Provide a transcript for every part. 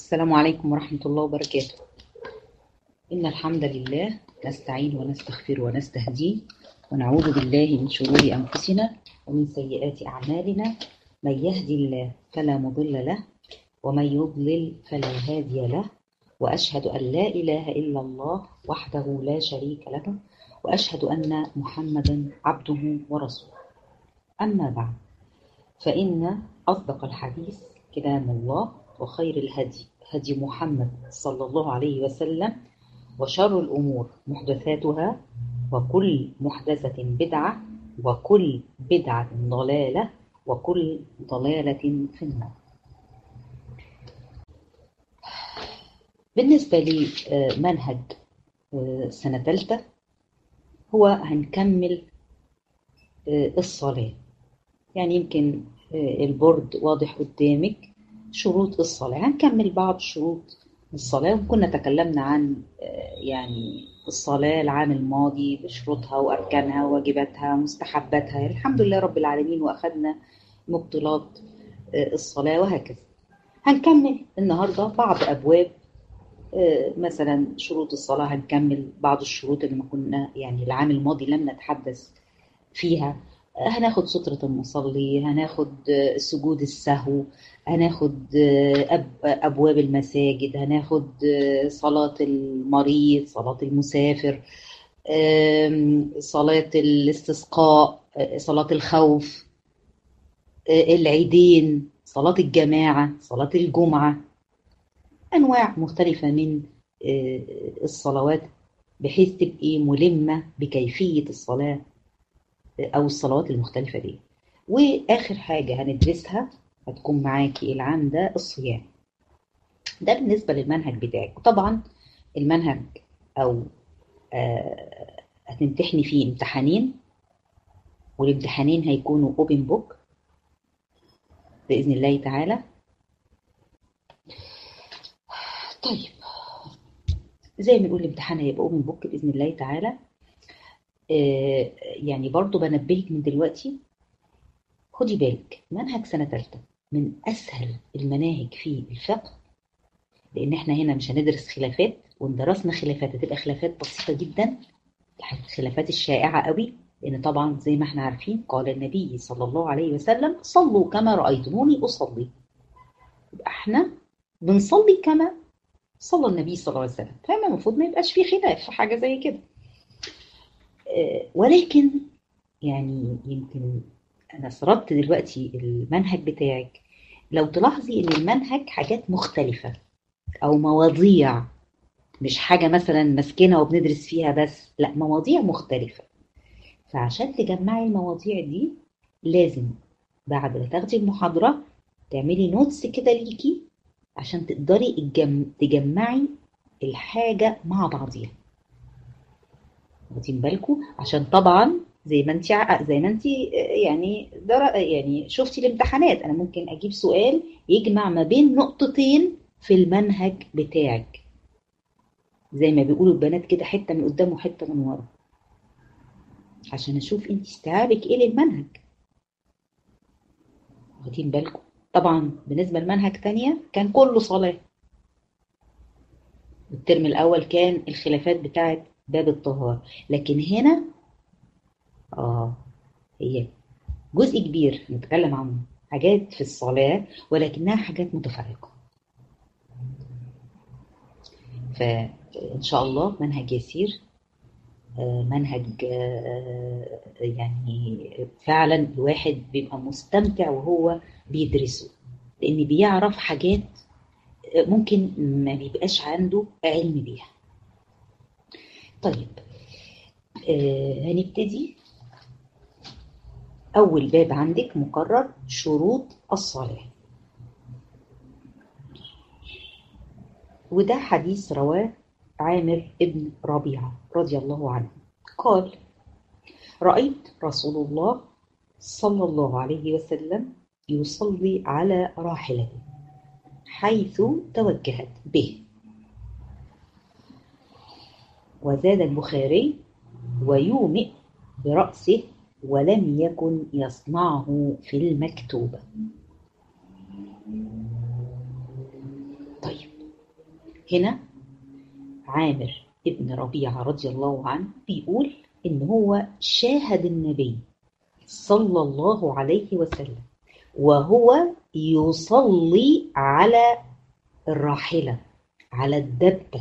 السلام عليكم ورحمة الله وبركاته إن الحمد لله نستعين ونستغفر ونستهديه ونعوذ بالله من شرور أنفسنا ومن سيئات أعمالنا من يهدي الله فلا مضل له ومن يضلل فلا هادي له وأشهد أن لا إله إلا الله وحده لا شريك له وأشهد أن محمدا عبده ورسوله أما بعد فإن أصدق الحديث كلام الله وخير الهدي هدي محمد صلى الله عليه وسلم وشر الأمور محدثاتها وكل محدثة بدعة وكل بدعة ضلالة وكل ضلالة في النار بالنسبة لمنهج سنة ثالثة هو هنكمل الصلاة يعني يمكن البورد واضح قدامك شروط الصلاة هنكمل بعض شروط الصلاة وكنا تكلمنا عن يعني الصلاة العام الماضي بشروطها وأركانها وواجباتها ومستحباتها الحمد لله رب العالمين وأخذنا مبطلات الصلاة وهكذا هنكمل النهاردة بعض أبواب مثلا شروط الصلاة هنكمل بعض الشروط اللي ما كنا يعني العام الماضي لم نتحدث فيها هناخد سترة المصلي هناخد سجود السهو هناخد أبواب المساجد هناخد صلاة المريض صلاة المسافر صلاة الاستسقاء صلاة الخوف العيدين صلاة الجماعة صلاة الجمعة أنواع مختلفة من الصلوات بحيث تبقي ملمة بكيفية الصلاة أو الصلوات المختلفة دي وآخر حاجة هندرسها هتكون معاكي العام ده الصيام ده بالنسبة للمنهج بتاعك طبعا المنهج أو آه هتمتحني فيه امتحانين والامتحانين هيكونوا اوبن بوك بإذن الله تعالى طيب زي ما بنقول الامتحان هيبقى اوبن بوك بإذن الله تعالى آه يعني برضو بنبهك من دلوقتي خدي بالك منهج سنة ثالثة من أسهل المناهج في الفقه لأن احنا هنا مش هندرس خلافات وان درسنا خلافات هتبقى خلافات بسيطة جدا الخلافات الشائعة قوي لأن طبعا زي ما احنا عارفين قال النبي صلى الله عليه وسلم صلوا كما رأيتموني أصلي يبقى احنا بنصلي كما صلى النبي صلى الله عليه وسلم فما المفروض ما يبقاش في خلاف في حاجة زي كده ولكن يعني يمكن انا سردت دلوقتي المنهج بتاعك لو تلاحظي ان المنهج حاجات مختلفة او مواضيع مش حاجة مثلا ماسكينها وبندرس فيها بس لا مواضيع مختلفة فعشان تجمعي المواضيع دي لازم بعد ما تاخدي المحاضرة تعملي نوتس كده ليكي عشان تقدري تجمعي الحاجة مع بعضيها واخدين بالكم عشان طبعا زي ما انت زي ما انت يعني در... يعني شفتي الامتحانات انا ممكن اجيب سؤال يجمع ما بين نقطتين في المنهج بتاعك زي ما بيقولوا البنات كده حته من قدام وحته من ورا عشان اشوف انت استيعابك ايه للمنهج واخدين بالكم طبعا بالنسبه لمنهج تانية كان كله صلاه الترم الاول كان الخلافات بتاعت باب الطهارة لكن هنا آه هي جزء كبير نتكلم عن حاجات في الصلاة ولكنها حاجات متفرقة فإن شاء الله منهج يسير منهج يعني فعلا الواحد بيبقى مستمتع وهو بيدرسه لأن بيعرف حاجات ممكن ما بيبقاش عنده علم بيها طيب آه هنبتدي أول باب عندك مقرر شروط الصلاة وده حديث رواه عامر ابن ربيعة رضي الله عنه قال رأيت رسول الله صلى الله عليه وسلم يصلي على راحلته حيث توجهت به وزاد البخاري ويومئ برأسه ولم يكن يصنعه في المكتوبة طيب هنا عامر ابن ربيعة رضي الله عنه بيقول إن هو شاهد النبي صلى الله عليه وسلم وهو يصلي على الراحلة على الدبة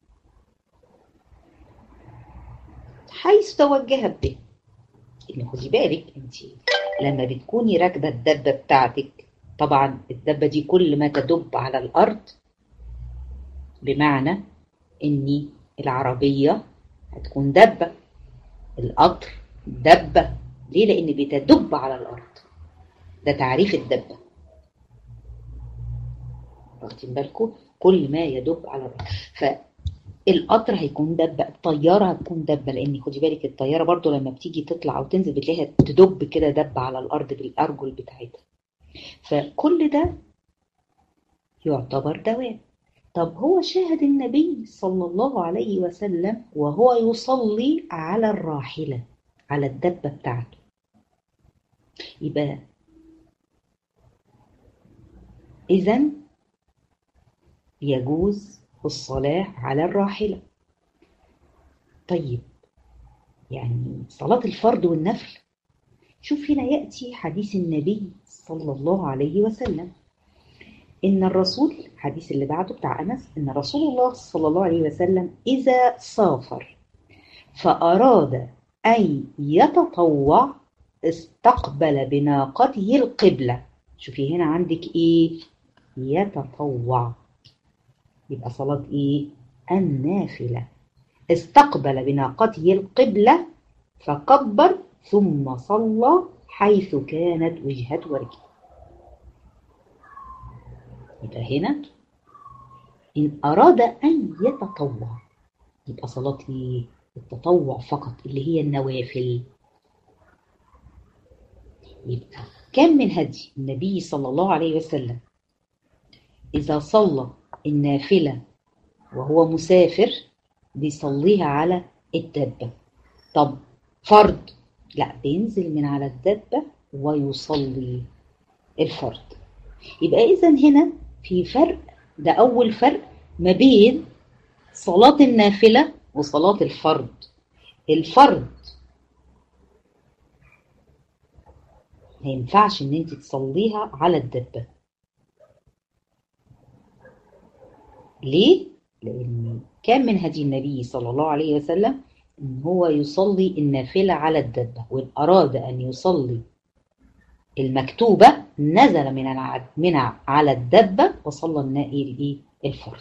حيث توجهت به إن خدي بالك أنت لما بتكوني راكبة الدبة بتاعتك طبعا الدبة دي كل ما تدب على الأرض بمعنى إن العربية هتكون دبة القطر دبة ليه؟ لأن بتدب على الأرض ده تعريف الدبة واخدين بالكم كل ما يدب على الأرض فالقطر هيكون دبة الطيارة هتكون دبة لأن خدي بالك الطيارة برضو لما بتيجي تطلع أو تنزل بتلاقيها تدب كده دب على الأرض بالأرجل بتاعتها فكل ده يعتبر دواب طب هو شاهد النبي صلى الله عليه وسلم وهو يصلي على الراحلة على الدبة بتاعته يبقى إذا يجوز الصلاة على الراحلة طيب يعني صلاة الفرض والنفل شوف هنا يأتي حديث النبي صلى الله عليه وسلم إن الرسول الحديث اللي بعده بتاع أنس إن رسول الله صلى الله عليه وسلم إذا سافر فأراد أن يتطوع استقبل بناقته القبلة شوفي هنا عندك إيه يتطوع يبقى صلاة إيه النافلة استقبل بناقته القبلة فكبر ثم صلى حيث كانت وجهة وجهه يبقى هنا إن أراد أن يتطوع يبقى صلاة إيه؟ التطوع فقط اللي هي النوافل يبقى كم من هدي النبي صلى الله عليه وسلم إذا صلى النافلة وهو مسافر بيصليها على الدبة طب فرض لا بينزل من على الدبة ويصلي الفرض يبقى إذا هنا في فرق ده أول فرق ما بين صلاة النافلة وصلاة الفرض الفرض ما ينفعش ان انت تصليها على الدبة ليه؟ لأن كان من هدي النبي صلى الله عليه وسلم ان هو يصلي النافلة على الدبة وإن أراد أن يصلي المكتوبة نزل من العد من على الدبة وصلى النائل إيه الفرد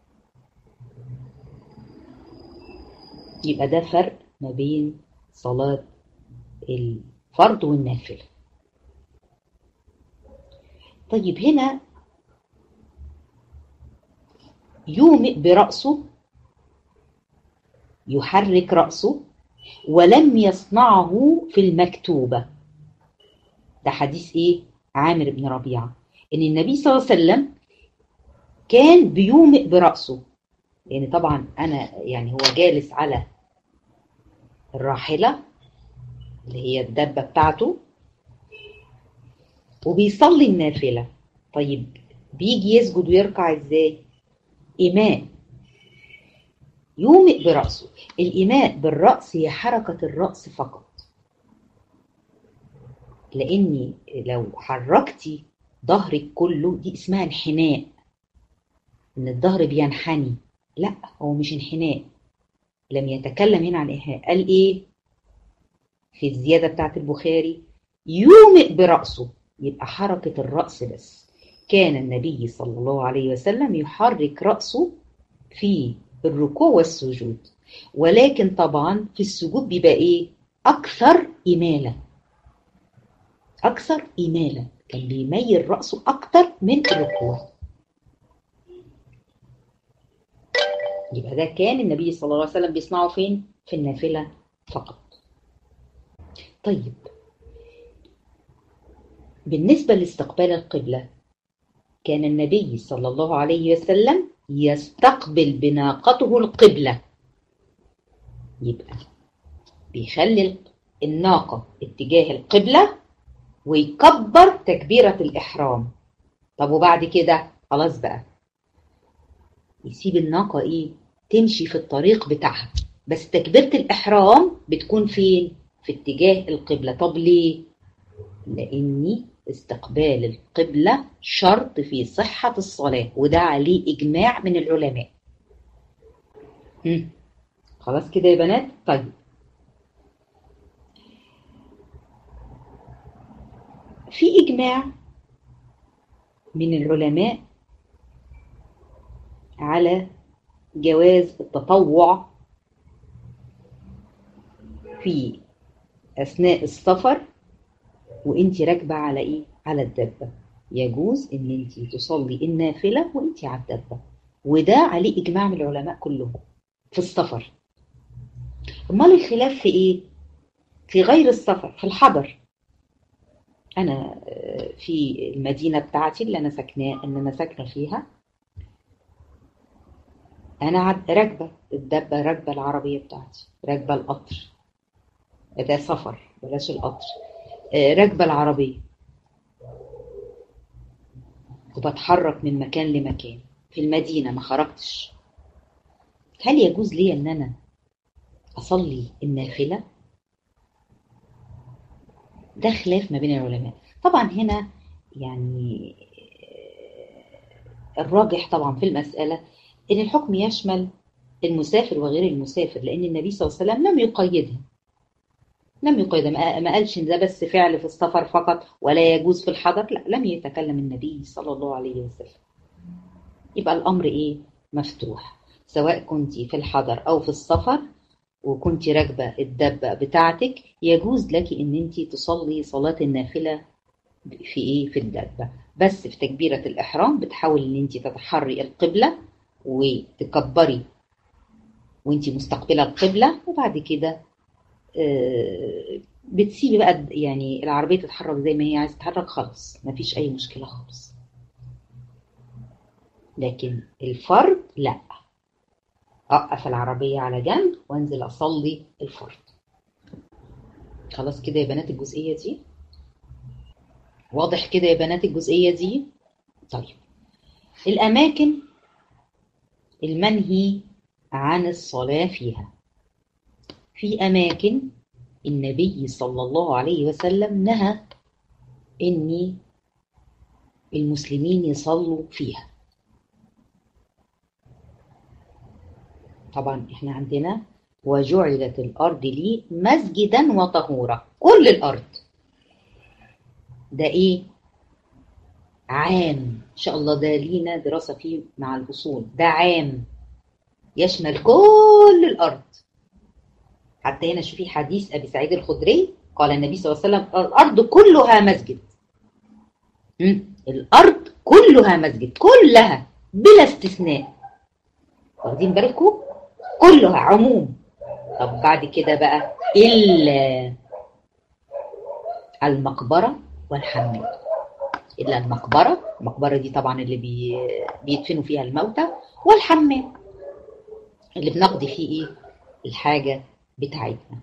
يبقى ده فرق ما بين صلاة الفرد والنافلة طيب هنا يومئ برأسه يحرك رأسه ولم يصنعه في المكتوبة ده حديث ايه عامر بن ربيعة ان النبي صلى الله عليه وسلم كان بيومئ برأسه لان يعني طبعا انا يعني هو جالس على الراحلة اللي هي الدبة بتاعته وبيصلي النافلة طيب بيجي يسجد ويركع ازاي إيماء يومئ برأسه الإيماء بالرأس هي حركة الرأس فقط لاني لو حركتي ظهرك كله دي اسمها انحناء ان الظهر بينحني لا هو مش انحناء لم يتكلم هنا عن انحناء قال ايه في الزيادة بتاعت البخاري يومئ برأسه يبقى حركة الرأس بس كان النبي صلى الله عليه وسلم يحرك رأسه في الركوع والسجود ولكن طبعا في السجود بيبقى ايه اكثر إمالة أكثر إمالة كان بيميل رأسه أكتر من الركوع يبقى ده كان النبي صلى الله عليه وسلم بيصنعه فين؟ في النافلة فقط طيب بالنسبة لاستقبال القبلة كان النبي صلى الله عليه وسلم يستقبل بناقته القبلة يبقى بيخلي الناقة اتجاه القبلة ويكبر تكبيرة الإحرام طب وبعد كده خلاص بقى يسيب الناقة إيه تمشي في الطريق بتاعها بس تكبيرة الإحرام بتكون فين في اتجاه القبلة طب ليه لأني استقبال القبلة شرط في صحة الصلاة وده عليه إجماع من العلماء هم. خلاص كده يا بنات طيب في إجماع من العلماء على جواز التطوع في أثناء السفر وانت راكبة على ايه؟ على الدبة يجوز ان انت تصلي النافلة وانت على الدبة وده عليه إجماع من العلماء كلهم في السفر امال الخلاف في ايه؟ في غير السفر في الحضر انا في المدينة بتاعتي اللي انا ساكناه ان انا ساكنة فيها انا راكبة الدبة راكبة العربية بتاعتي راكبة القطر ده سفر بلاش القطر راكبة العربية وبتحرك من مكان لمكان في المدينة ما خرجتش هل يجوز لي ان انا اصلي النافلة ده خلاف ما بين العلماء طبعا هنا يعني الراجح طبعا في المسألة ان الحكم يشمل المسافر وغير المسافر لان النبي صلى الله عليه وسلم لم يقيدها لم يقيد ما قالش ان ده بس فعل في السفر فقط ولا يجوز في الحضر لا لم يتكلم النبي صلى الله عليه وسلم يبقى الامر ايه مفتوح سواء كنت في الحضر او في السفر وكنت راكبه الدبه بتاعتك يجوز لك ان انت تصلي صلاه النافله في ايه في الدبه بس في تكبيره الاحرام بتحاول ان انت تتحري القبله وتكبري وانت مستقبله القبله وبعد كده بتسيبي بقى يعني العربية تتحرك زي ما هي عايزة تتحرك خالص مفيش أي مشكلة خالص لكن الفرد لا أوقف العربية على جنب وانزل أصلي الفرد خلاص كده يا بنات الجزئية دي واضح كده يا بنات الجزئية دي طيب الأماكن المنهي عن الصلاة فيها في أماكن النبي صلى الله عليه وسلم نهى إن المسلمين يصلوا فيها طبعا احنا عندنا وجعلت الأرض لي مسجدا وطهورا كل الأرض ده إيه؟ عام إن شاء الله ده لينا دراسة فيه مع الأصول ده عام يشمل كل الأرض حتى هنا شوفي حديث أبي سعيد الخدري قال النبي صلى الله عليه وسلم الأرض كلها مسجد م? الأرض كلها مسجد كلها بلا استثناء واخدين بالكم كلها عموم طب بعد كده بقى إلا المقبرة والحمام إلا المقبرة المقبرة دي طبعا اللي بي... بيدفنوا فيها الموتى والحمام اللي بنقضي فيه إيه الحاجة بتاعتنا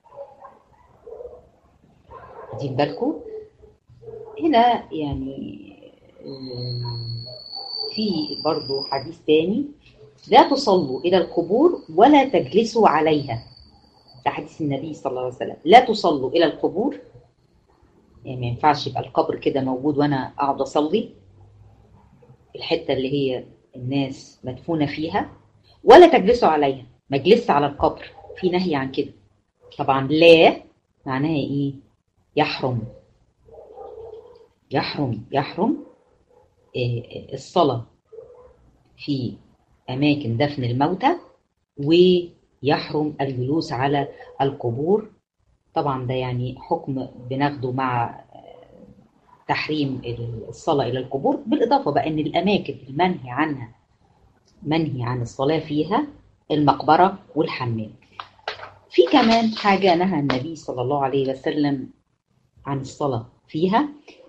واخدين بالكم هنا يعني في برضو حديث تاني لا تصلوا إلى القبور ولا تجلسوا عليها ده حديث النبي صلى الله عليه وسلم لا تصلوا إلى القبور يعني ما ينفعش يبقى القبر كده موجود وأنا أقعد أصلي الحتة اللي هي الناس مدفونة فيها ولا تجلسوا عليها ما اجلسش على القبر في نهي عن كده طبعا لا معناها ايه يحرم يحرم يحرم إيه الصلاة في أماكن دفن الموتى ويحرم الجلوس على القبور طبعا ده يعني حكم بناخده مع تحريم الصلاة إلى القبور بالإضافة بقى أن الأماكن المنهي عنها منهي عن الصلاة فيها المقبرة والحمام في كمان حاجة نهى النبي صلى الله عليه وسلم عن الصلاة فيها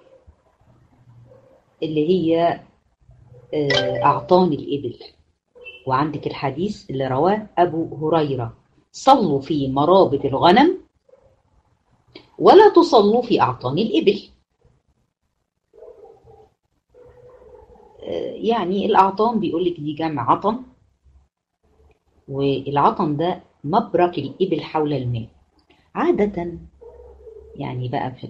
اللي هي أعطان الإبل وعندك الحديث اللي رواه أبو هريرة صلوا في مرابط الغنم ولا تصلوا في أعطان الإبل يعني الأعطان بيقول لك دي جمع عطن والعطن ده مبرك الإبل حول الماء عادة يعني بقى في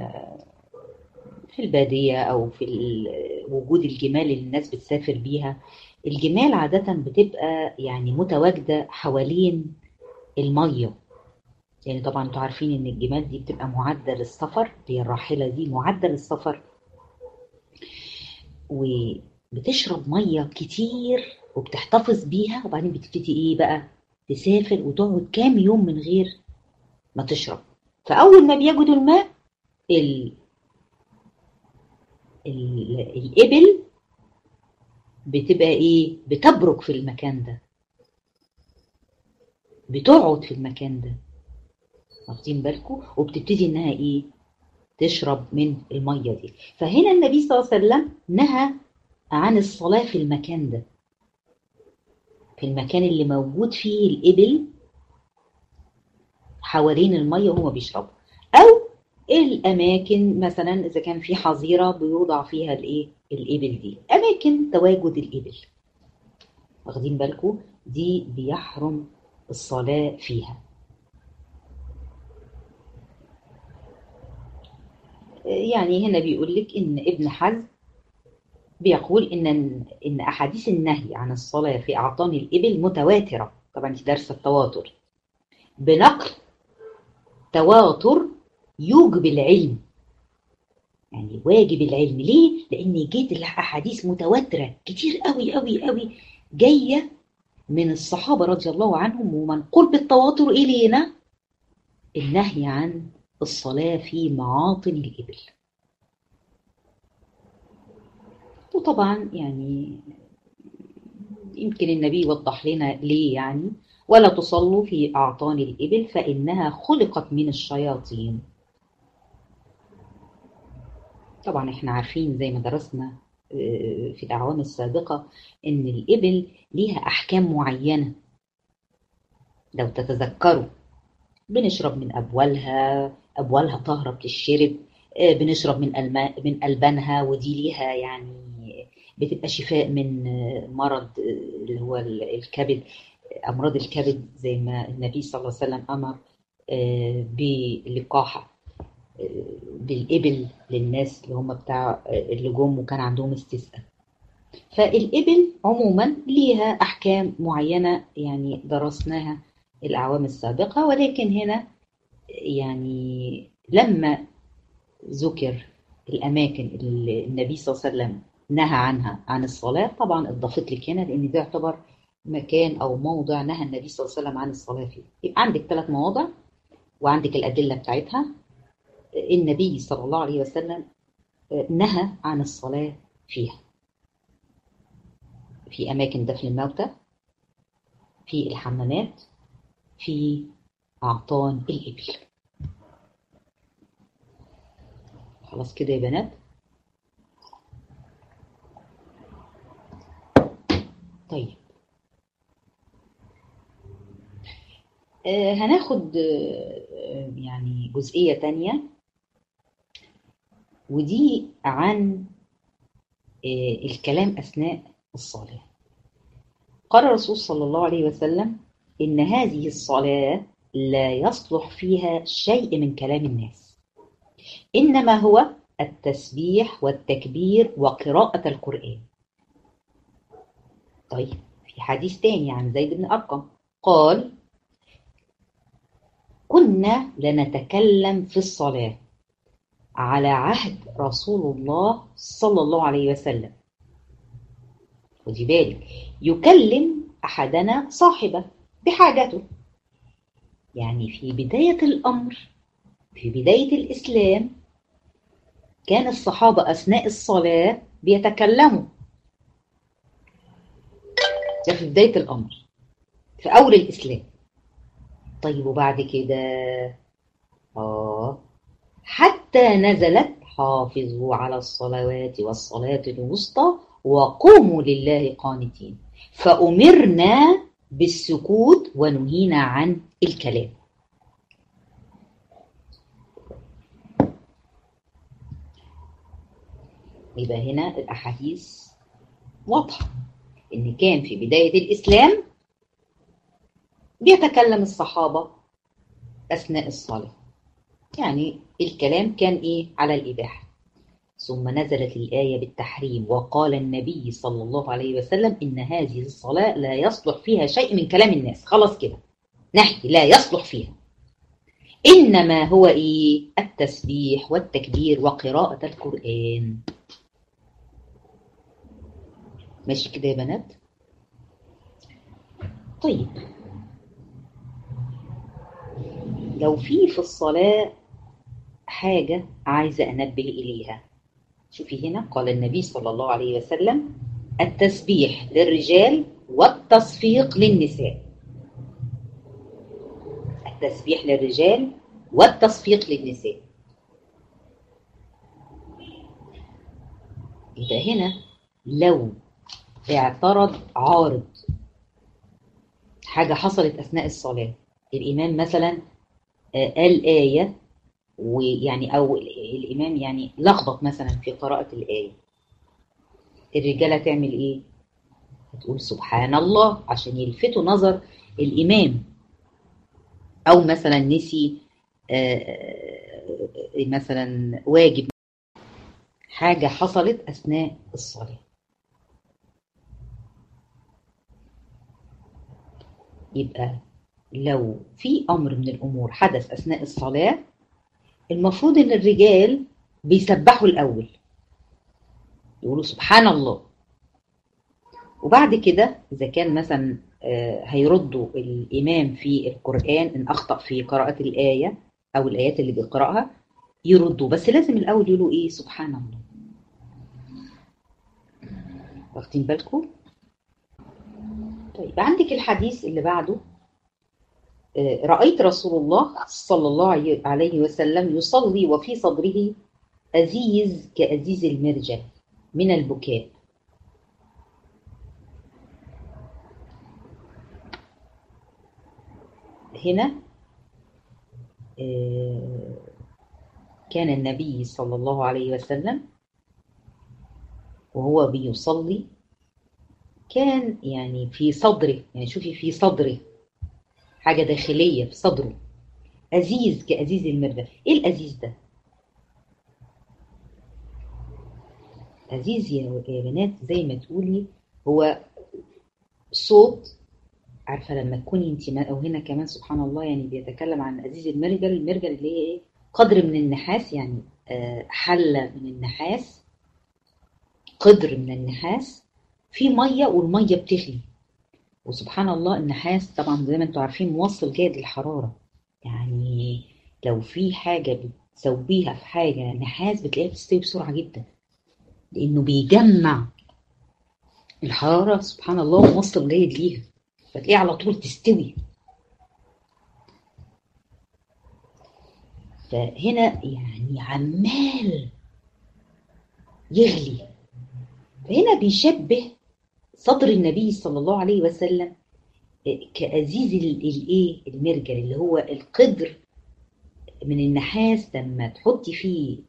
في البادية أو في وجود الجمال اللي الناس بتسافر بيها الجمال عادة بتبقى يعني متواجدة حوالين المية يعني طبعا انتوا عارفين ان الجمال دي بتبقى معدة للسفر هي الراحلة دي معدة للسفر وبتشرب مية كتير وبتحتفظ بيها وبعدين بتبتدي ايه بقى تسافر وتقعد كام يوم من غير ما تشرب فأول ما بيجدوا الماء ال... ال... الإبل بتبقى ايه بتبرك في المكان ده بتقعد في المكان ده واخدين بالكم وبتبتدي انها ايه تشرب من الميه دي فهنا النبي صلى الله عليه وسلم نهى عن الصلاه في المكان ده في المكان اللي موجود فيه الابل حوالين الميه وهما بيشربوا او الاماكن مثلا اذا كان في حظيره بيوضع فيها الايه الابل دي اماكن تواجد الابل واخدين بالكم دي بيحرم الصلاه فيها يعني هنا بيقول لك ان ابن حزم بيقول ان ان احاديث النهي عن الصلاه في اعطان الابل متواتره طبعا في درس التواتر بنقل تواتر يوجب العلم يعني واجب العلم ليه لان جيت الاحاديث متواتره كتير قوي قوي قوي جايه من الصحابه رضي الله عنهم ومنقول بالتواتر الينا النهي عن الصلاة في معاطن الإبل وطبعا يعني يمكن النبي يوضح لنا ليه يعني ولا تصلوا في أعطان الإبل فإنها خلقت من الشياطين طبعا احنا عارفين زي ما درسنا في الأعوام السابقة إن الإبل ليها أحكام معينة لو تتذكروا بنشرب من أبوالها أبوالها طاهرة بتشرب بنشرب من الماء من ألبانها ودي ليها يعني بتبقى شفاء من مرض اللي هو الكبد أمراض الكبد زي ما النبي صلى الله عليه وسلم أمر باللقاحة بالإبل للناس اللي هم بتاع اللي جم وكان عندهم استسقاء فالإبل عموما ليها أحكام معينة يعني درسناها الأعوام السابقة ولكن هنا يعني لما ذكر الأماكن اللي النبي صلى الله عليه وسلم نهى عنها عن الصلاة طبعا اضافت لك هنا لأن ده يعتبر مكان أو موضع نهى النبي صلى الله عليه وسلم عن الصلاة فيه يبقى عندك ثلاث مواضع وعندك الأدلة بتاعتها النبي صلى الله عليه وسلم نهى عن الصلاة فيها في أماكن دفن الموتى في الحمامات في أعطان الإبل خلاص كده يا بنات طيب آه هناخد آه يعني جزئية تانية ودي عن آه الكلام أثناء الصلاة قال الرسول صلى الله عليه وسلم إن هذه الصلاة لا يصلح فيها شيء من كلام الناس إنما هو التسبيح والتكبير وقراءة القرآن طيب في حديث تاني عن زيد بن أرقم قال كنا لنتكلم في الصلاة على عهد رسول الله صلى الله عليه وسلم خدي بالك يكلم أحدنا صاحبه بحاجته يعني في بداية الأمر في بداية الإسلام كان الصحابة أثناء الصلاة بيتكلموا ده في بداية الأمر في أول الإسلام طيب وبعد كده آه حتى نزلت حافظوا على الصلوات والصلاة الوسطى وقوموا لله قانتين فأمرنا بالسكوت ونهينا عن الكلام يبقى هنا الأحاديث واضحة إن كان في بداية الإسلام بيتكلم الصحابة أثناء الصلاة يعني الكلام كان إيه على الإباحة ثم نزلت الآية بالتحريم وقال النبي صلى الله عليه وسلم إن هذه الصلاة لا يصلح فيها شيء من كلام الناس خلاص كده نحكي لا يصلح فيها إنما هو إيه التسبيح والتكبير وقراءة القرآن ماشي كده يا بنات طيب لو في في الصلاة حاجة عايزة أنبه إليها شوفي هنا قال النبي صلى الله عليه وسلم التسبيح للرجال والتصفيق للنساء التسبيح للرجال والتصفيق للنساء يبقى هنا لو اعترض عارض حاجة حصلت أثناء الصلاة الإمام مثلا قال آية ويعني أو الإمام يعني لخبط مثلا في قراءة الآية الرجالة تعمل إيه؟ هتقول سبحان الله عشان يلفتوا نظر الإمام أو مثلا نسي مثلا واجب حاجة حصلت أثناء الصلاة يبقى لو في أمر من الأمور حدث أثناء الصلاة المفروض إن الرجال بيسبحوا الأول يقولوا سبحان الله وبعد كده إذا كان مثلا هيردوا الإمام في القرآن إن أخطأ في قراءة الآية أو الآيات اللي بيقرأها يردوا بس لازم الأول يقولوا إيه سبحان الله واخدين بالكم؟ طيب عندك الحديث اللي بعده رأيت رسول الله صلى الله عليه وسلم يصلي وفي صدره أزيز كأزيز المرجل من البكاء هنا كان النبي صلى الله عليه وسلم وهو بيصلي كان يعني في صدره يعني شوفي في صدره حاجة داخلية في صدره أزيز كأزيز المرجل إيه الأزيز ده؟ أزيز يا بنات زي ما تقولي هو صوت عارفة لما تكوني انت أو هنا كمان سبحان الله يعني بيتكلم عن أزيز المرجل المرجل اللي هي إيه؟ قدر من النحاس يعني حلة من النحاس قدر من النحاس في مية والمية بتغلي وسبحان الله النحاس طبعا زي ما انتم عارفين موصل جيد للحرارة يعني لو في حاجة بتسويها في حاجة نحاس بتلاقيها بتستوي بسرعة جدا لأنه بيجمع الحرارة سبحان الله موصل جيد ليها فتلاقيها على طول تستوي فهنا يعني عمال يغلي فهنا بيشبه صدر النبي صلى الله عليه وسلم كأزيز الايه المرجل اللي هو القدر من النحاس لما تحطي فيه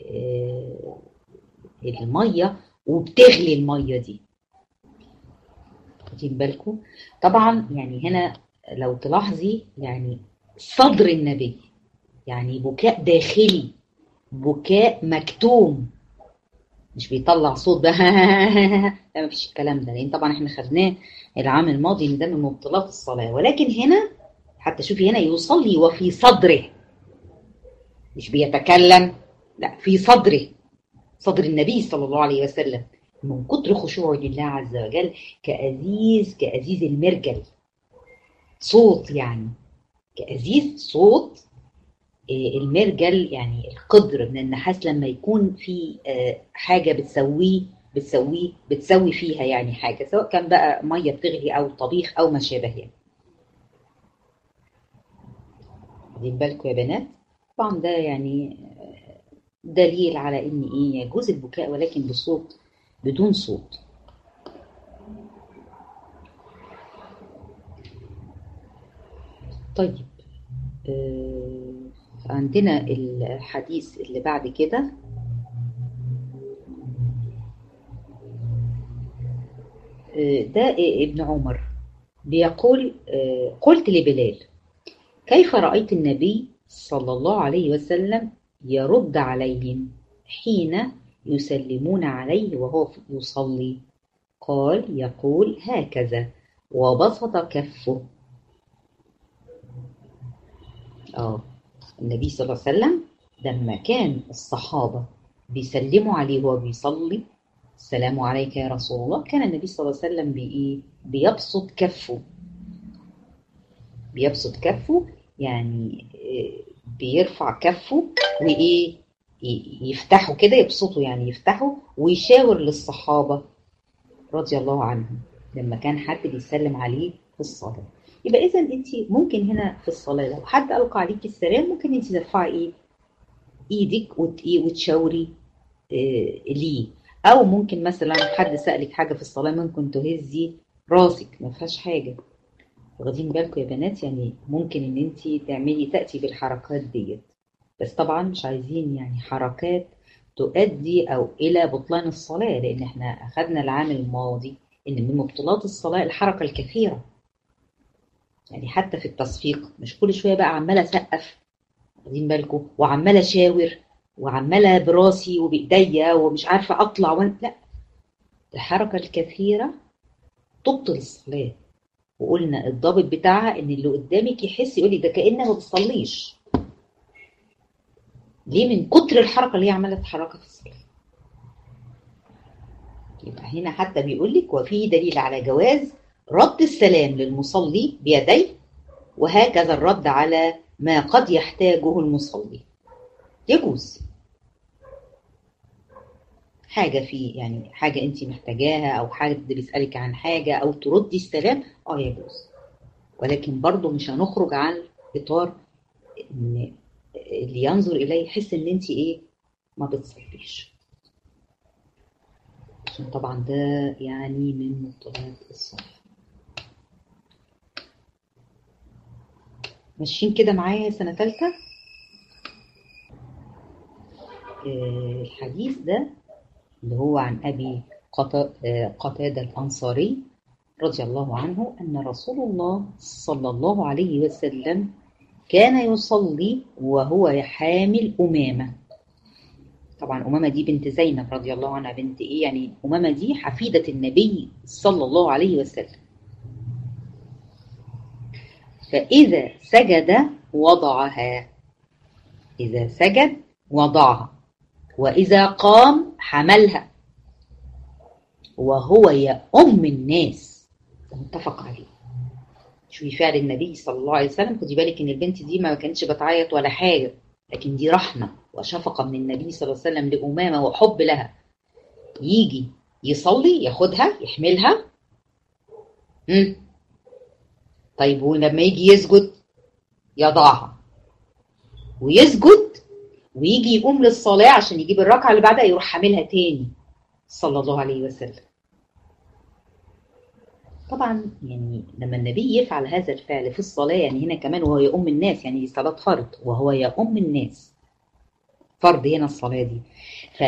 الميه وبتغلي الميه دي واخدين بالكم طبعا يعني هنا لو تلاحظي يعني صدر النبي يعني بكاء داخلي بكاء مكتوم مش بيطلع صوت بقى لا ما فيش الكلام ده لان طبعا احنا خدناه العام الماضي ان ده من مبطلات الصلاه ولكن هنا حتى شوفي هنا يصلي وفي صدره مش بيتكلم لا في صدره صدر النبي صلى الله عليه وسلم من كتر خشوعه لله عز وجل كأزيز كأزيز المرجل صوت يعني كأزيز صوت المرجل يعني القدر من النحاس لما يكون في حاجه بتسويه بتسويه بتسوي فيها يعني حاجه سواء كان بقى ميه بتغلي او طبيخ او ما شابه يعني. واخدين بالكم يا بنات؟ طبعا ده يعني دليل على ان ايه يجوز البكاء ولكن بصوت بدون صوت. طيب آه عندنا الحديث اللي بعد كده ده ابن عمر بيقول قلت لبلال كيف رأيت النبي صلى الله عليه وسلم يرد عليهم حين يسلمون عليه وهو يصلي قال يقول هكذا وبسط كفه اه النبي صلى الله عليه وسلم لما كان الصحابة بيسلموا عليه وهو بيصلي السلام عليك يا رسول الله كان النبي صلى الله عليه وسلم بإيه؟ بيبسط كفه بيبسط كفه يعني بيرفع كفه وإيه يفتحه كده يبسطه يعني يفتحه ويشاور للصحابة رضي الله عنهم لما كان حد بيسلم عليه في الصلاة يبقى إذا أنت ممكن هنا في الصلاة لو حد ألقى عليك السلام ممكن أنت ترفعي إيه إيدك وتشاوري إيه ليه أو ممكن مثلا حد سألك حاجة في الصلاة ممكن تهزي راسك ما فيهاش حاجة واخدين بالكم يا بنات يعني ممكن ان انت تعملي تأتي بالحركات ديت بس طبعا مش عايزين يعني حركات تؤدي او الى بطلان الصلاة لان احنا اخذنا العام الماضي ان من مبطلات الصلاة الحركة الكثيرة يعني حتى في التصفيق مش كل شوية بقى عمالة اسقف واخدين بالكم وعمالة اشاور وعمالة براسي وبإيديا ومش عارفة أطلع وأنا لا الحركة الكثيرة تبطل الصلاة وقلنا الضابط بتاعها إن اللي قدامك يحس يقول لي ده كأنها ما بتصليش ليه من كتر الحركة اللي هي عمالة تتحركها في الصلاة يبقى هنا حتى بيقول لك وفيه دليل على جواز رد السلام للمصلي بيديه وهكذا الرد على ما قد يحتاجه المصلي يجوز حاجة في يعني حاجة أنت محتاجاها أو حد بيسألك عن حاجة أو تردي السلام أه يجوز ولكن برضه مش هنخرج عن إطار إن اللي ينظر إليه يحس إن أنت إيه ما بتصليش عشان طبعا ده يعني من مبطلات الصلاة ماشيين كده معايا سنة تالتة الحديث ده اللي هو عن أبي قتادة الأنصاري رضي الله عنه أن رسول الله صلى الله عليه وسلم كان يصلي وهو حامل أمامة طبعا أمامة دي بنت زينب رضي الله عنها بنت إيه يعني أمامة دي حفيدة النبي صلى الله عليه وسلم فإذا سجد وضعها إذا سجد وضعها وإذا قام حملها وهو يأم الناس متفق عليه شوفي فعل النبي صلى الله عليه وسلم خدي بالك ان البنت دي ما كانتش بتعيط ولا حاجه لكن دي رحمه وشفقه من النبي صلى الله عليه وسلم لامامه وحب لها يجي يصلي ياخدها يحملها امم طيب ولما يجي يسجد يضعها ويسجد ويجي يقوم للصلاة عشان يجيب الركعة اللي بعدها يروح حاملها تاني صلى الله عليه وسلم طبعا يعني لما النبي يفعل هذا الفعل في الصلاة يعني هنا كمان وهو يؤم الناس يعني دي صلاة فرض وهو يؤم الناس فرض هنا الصلاة دي ف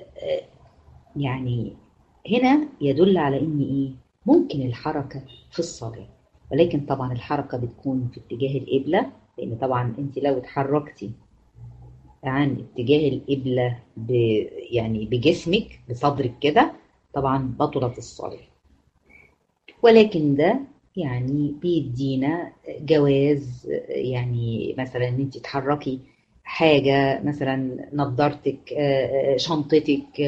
يعني هنا يدل على ان ايه ممكن الحركة في الصلاة ولكن طبعا الحركة بتكون في اتجاه القبلة لان طبعا انت لو اتحركتي عن اتجاه القبلة ب يعني بجسمك بصدرك كده طبعا بطلت الصلاة ولكن ده يعني بيدينا جواز يعني مثلا ان انت تحركي حاجة مثلا نظارتك شنطتك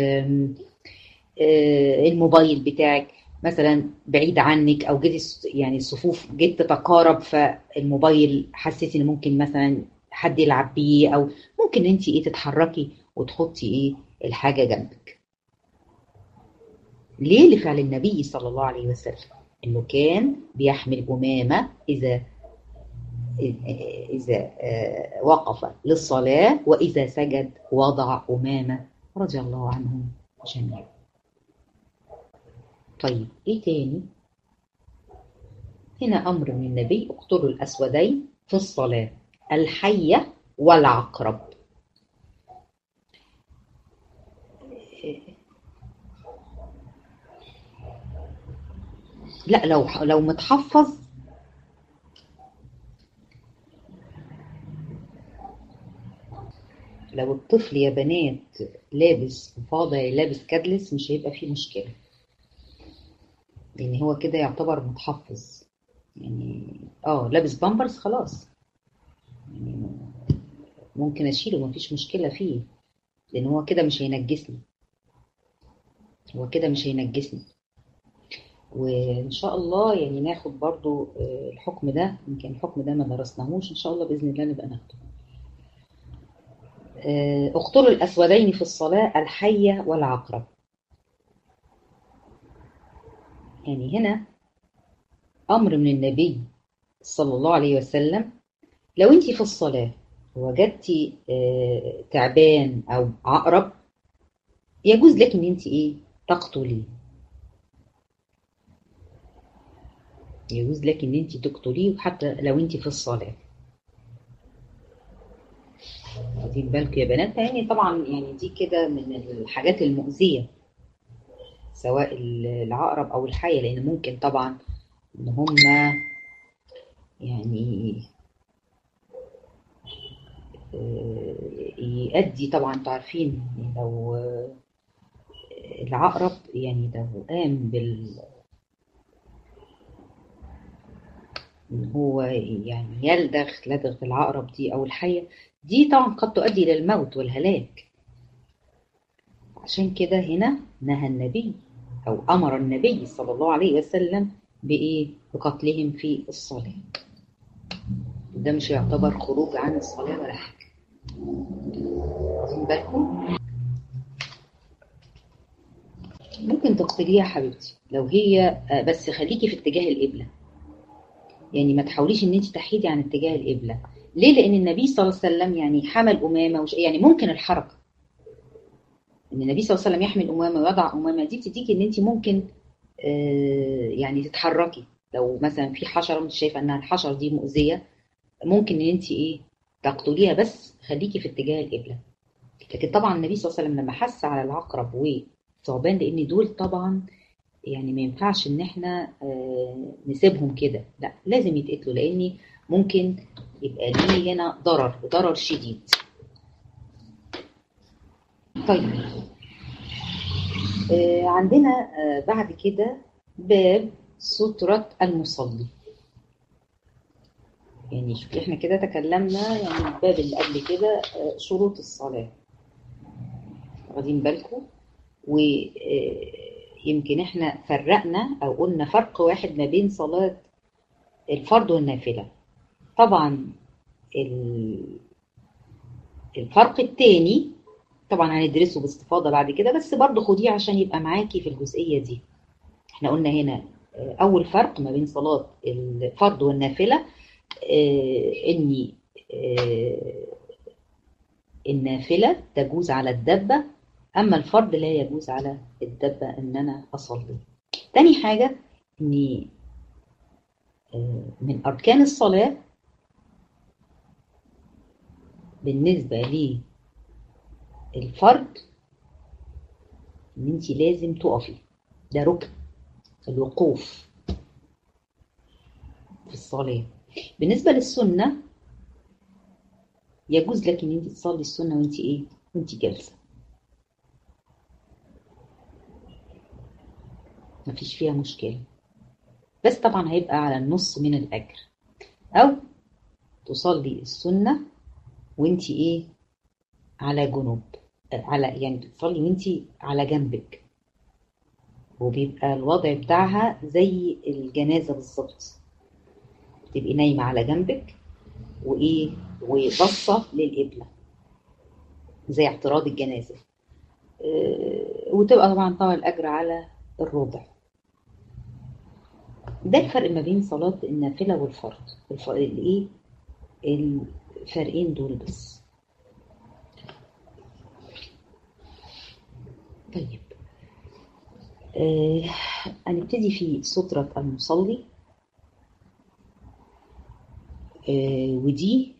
الموبايل بتاعك مثلا بعيد عنك او جيت يعني الصفوف جيت تتقارب فالموبايل حسيتي ان ممكن مثلا حد يلعب بيه او ممكن انت ايه تتحركي وتحطي ايه الحاجه جنبك ليه لفعل النبي صلى الله عليه وسلم انه كان بيحمل امامه اذا اذا وقف للصلاه واذا سجد وضع امامه رضي الله عنهم جميعا طيب ايه تاني هنا امر من النبي اقتلوا الاسودين في الصلاه الحية والعقرب لا لو لو متحفظ لو الطفل يا بنات لابس فاضة لابس كادلس مش هيبقى فيه مشكلة لأن هو كده يعتبر متحفظ يعني اه لابس بامبرز خلاص يعني ممكن أشيله مفيش مشكلة فيه لأن هو كده مش هينجسني هو كده مش هينجسني وإن شاء الله يعني ناخد برضو الحكم ده يمكن الحكم ده ما درسناهوش إن شاء الله بإذن الله نبقى ناخده اقتلوا الأسودين في الصلاة الحية والعقرب يعني هنا أمر من النبي صلى الله عليه وسلم لو أنت في الصلاة وجدتي تعبان أو عقرب يجوز لك أن أنت إيه تقتليه يجوز لك أن أنت تقتليه حتى لو أنت في الصلاة واخدين بالكم يا بنات يعني طبعا يعني دي كده من الحاجات المؤذية سواء العقرب أو الحية لأن ممكن طبعا إن هم يعني يؤدي طبعا انتوا عارفين لو العقرب يعني لو قام بال ان هو يعني يلدغ لدغ العقرب دي او الحيه دي طبعا قد تؤدي الى الموت والهلاك عشان كده هنا نهى النبي او امر النبي صلى الله عليه وسلم بايه بقتلهم في الصلاه ده مش يعتبر خروج عن الصلاه ولا حاجه واخدين بالكم ممكن تقتليها يا حبيبتي لو هي بس خليكي في اتجاه القبله يعني ما تحاوليش ان انت تحيدي عن اتجاه القبله ليه لان النبي صلى الله عليه وسلم يعني حمل امامه وش يعني ممكن الحركه ان النبي صلى الله عليه وسلم يحمل امامه ويضع امامه دي بتديكي ان انت ممكن آه يعني تتحركي لو مثلا في حشره انت شايفه انها الحشره دي مؤذيه ممكن ان انت ايه تقتليها بس خليكي في اتجاه القبله لكن طبعا النبي صلى الله عليه وسلم لما حث على العقرب والثعبان لان دول طبعا يعني ما ينفعش ان احنا آه نسيبهم كده لا لازم يتقتلوا لان ممكن يبقى ليه هنا ضرر ضرر شديد طيب آه عندنا آه بعد كده باب سترة المصلي يعني شوفي احنا كده تكلمنا يعني الباب اللي قبل كده شروط الصلاة واخدين بالكم ويمكن احنا فرقنا او قلنا فرق واحد ما بين صلاة الفرض والنافلة طبعا الفرق الثاني طبعا هندرسه باستفاضة بعد كده بس برضه خديه عشان يبقى معاكي في الجزئية دي احنا قلنا هنا اول فرق ما بين صلاة الفرض والنافلة اني النافلة تجوز على الدبة اما الفرض لا يجوز على الدبة ان انا اصلي تاني حاجة اني من اركان الصلاة بالنسبة للفرض ان انت لازم تقفي ده ركن الوقوف في الصلاة بالنسبة للسنة يجوز لك ان انت تصلي السنة وانت ايه وانت جالسة مفيش فيها مشكلة بس طبعا هيبقى على النص من الأجر أو تصلي السنة وانت ايه على جنوب على يعني بتصلي وانت على جنبك وبيبقى الوضع بتاعها زي الجنازة بالظبط تبقي نايمة على جنبك وإيه وبصة للقبلة زي اعتراض الجنازة أه وتبقى طبعا طبعا الأجر على الربع ده الفرق ما بين صلاة النافلة والفرض الإيه الفرقين دول بس طيب آه هنبتدي في سترة المصلي آه ودي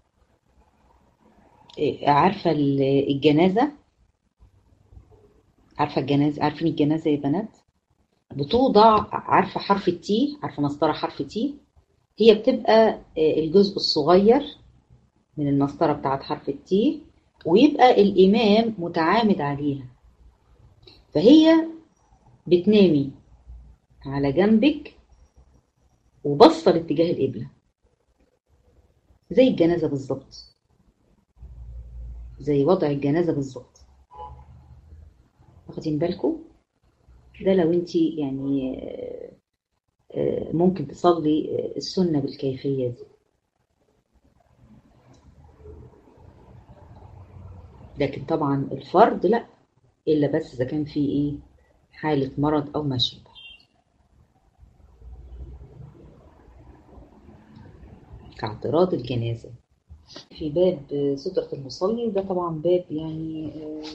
آه عارفة الجنازة عارفة الجنازة عارفين الجنازة يا بنات بتوضع عارفة حرف التي عارفة مسطرة حرف تي هي بتبقى الجزء الصغير من المسطرة بتاعت حرف التي ويبقى الإمام متعامد عليها فهي بتنامي على جنبك وبصة لاتجاه القبلة زي الجنازة بالظبط زي وضع الجنازة بالظبط واخدين بالكم ده لو انت يعني ممكن تصلي السنة بالكيفية دي لكن طبعا الفرض لا إلا بس إذا كان في إيه حالة مرض أو ما شابه كاعتراض الجنازة في باب سترة المصلي وده طبعا باب يعني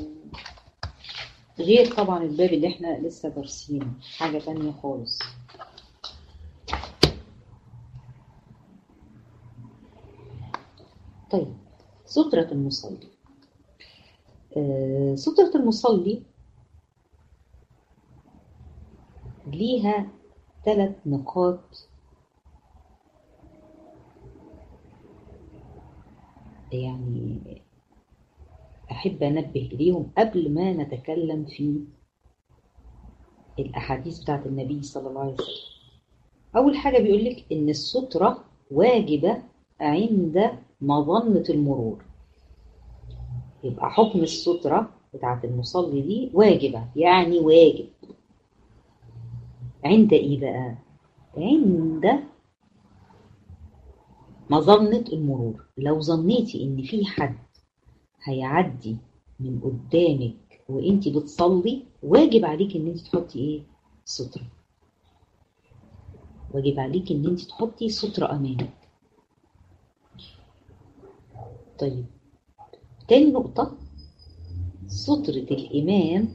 غير طبعا الباب اللي احنا لسه دارسينه حاجة تانية خالص طيب سترة المصلي آه سترة المصلي ليها ثلاث نقاط يعني أحب أنبه إليهم قبل ما نتكلم في الأحاديث بتاعت النبي صلى الله عليه وسلم أول حاجة بيقول لك إن السترة واجبة عند مظنة المرور يبقى حكم السترة بتاعت المصلي دي واجبة يعني واجب عند إيه بقى؟ عند مظنة المرور لو ظنيتي إن في حد هيعدي من قدامك وانت بتصلي واجب عليك ان انت تحطي ايه سترة واجب عليك ان انت تحطي سترة امامك طيب تاني نقطة سترة الإمام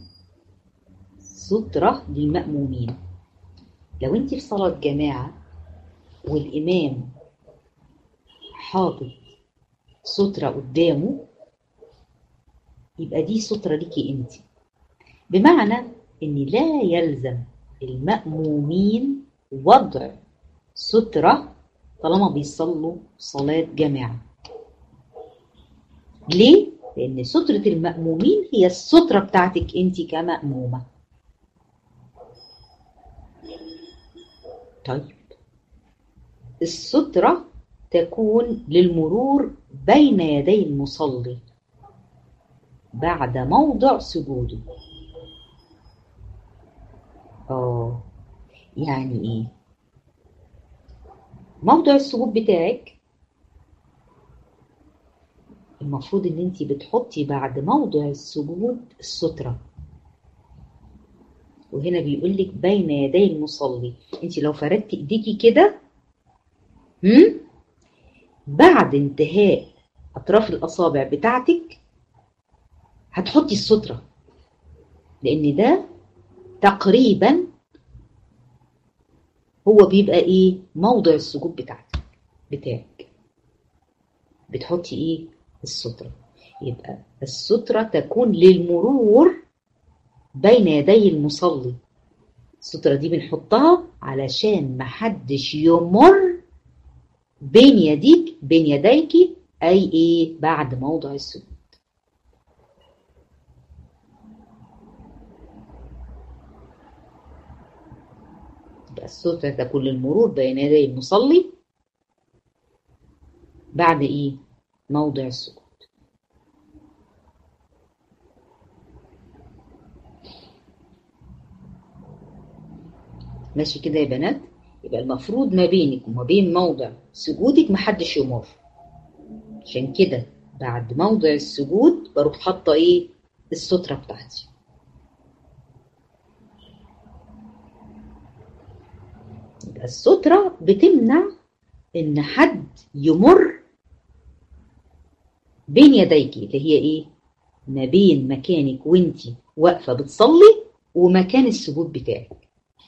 سترة للمأمومين لو انت في صلاة جماعة والإمام حاطط سترة قدامه يبقى دي سترة ليكي انت بمعنى ان لا يلزم المأمومين وضع سترة طالما بيصلوا صلاة جماعة ليه؟ لأن سترة المأمومين هي السترة بتاعتك انت كمأمومة طيب السترة تكون للمرور بين يدي المصلي بعد موضع سجوده اه يعني ايه موضع السجود بتاعك المفروض ان انت بتحطي بعد موضع السجود السترة وهنا بيقول لك بين يدي المصلي انت لو فردتي ايديكي كده هم بعد انتهاء اطراف الاصابع بتاعتك هتحطي السترة لأن ده تقريبا هو بيبقى إيه موضع السجود بتاعتك بتاعك بتحطي إيه السترة يبقى السترة تكون للمرور بين يدي المصلي السترة دي بنحطها علشان محدش يمر بين يديك بين يديك أي إيه بعد موضع السجود السترة تكون للمرور بين يدي المصلي بعد إيه؟ موضع السجود ماشي كده يا بنات يبقى المفروض ما بينك وما بين موضع سجودك محدش يمر عشان كده بعد موضع السجود بروح حاطه ايه السترة بتاعتي يبقى السترة بتمنع ان حد يمر بين يديكي اللي هي ايه ما بين مكانك وانتي واقفة بتصلي ومكان السجود بتاعك